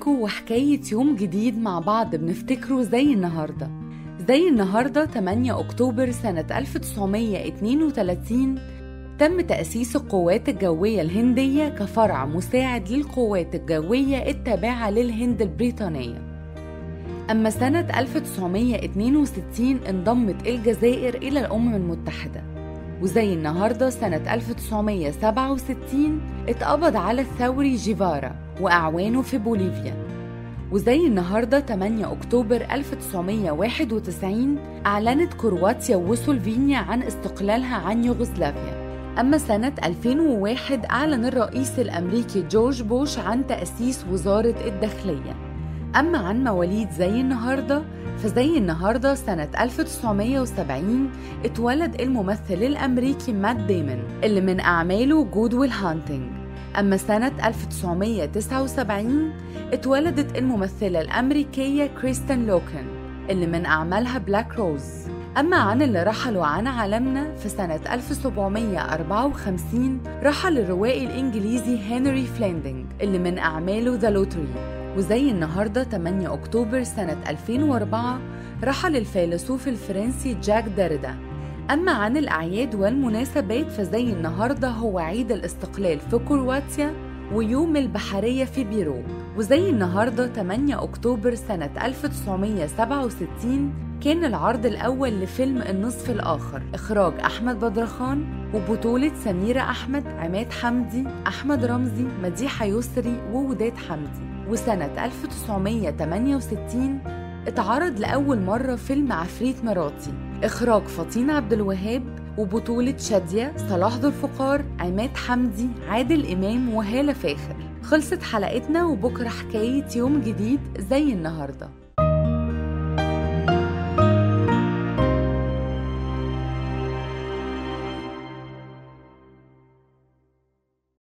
بيكم وحكاية يوم جديد مع بعض بنفتكره زي النهاردة زي النهاردة 8 أكتوبر سنة 1932 تم تأسيس القوات الجوية الهندية كفرع مساعد للقوات الجوية التابعة للهند البريطانية أما سنة 1962 انضمت الجزائر إلى الأمم المتحدة وزي النهاردة سنة 1967 اتقبض على الثوري جيفارا وأعوانه في بوليفيا وزي النهاردة 8 أكتوبر 1991 أعلنت كرواتيا وسلوفينيا عن استقلالها عن يوغوسلافيا أما سنة 2001 أعلن الرئيس الأمريكي جورج بوش عن تأسيس وزارة الداخلية أما عن مواليد زي النهاردة فزي النهاردة سنة 1970 اتولد الممثل الأمريكي مات ديمون اللي من أعماله جود ويل هانتنج أما سنة 1979 اتولدت الممثلة الأمريكية كريستين لوكن اللي من أعمالها بلاك روز أما عن اللي رحلوا عن عالمنا في سنة 1754 رحل الروائي الإنجليزي هنري فليندنج اللي من أعماله ذا لوتري وزي النهاردة 8 أكتوبر سنة 2004 رحل الفيلسوف الفرنسي جاك داريدا أما عن الأعياد والمناسبات فزي النهاردة هو عيد الاستقلال في كرواتيا ويوم البحرية في بيرو وزي النهاردة 8 أكتوبر سنة 1967 كان العرض الأول لفيلم النصف الآخر إخراج أحمد بدرخان وبطولة سميرة أحمد عماد حمدي أحمد رمزي مديحة يسري ووداد حمدي وسنة 1968 اتعرض لأول مرة فيلم عفريت مراتي إخراج فطين عبد الوهاب وبطولة شادية صلاح ذو الفقار عماد حمدي عادل إمام وهالة فاخر خلصت حلقتنا وبكرة حكاية يوم جديد زي النهارده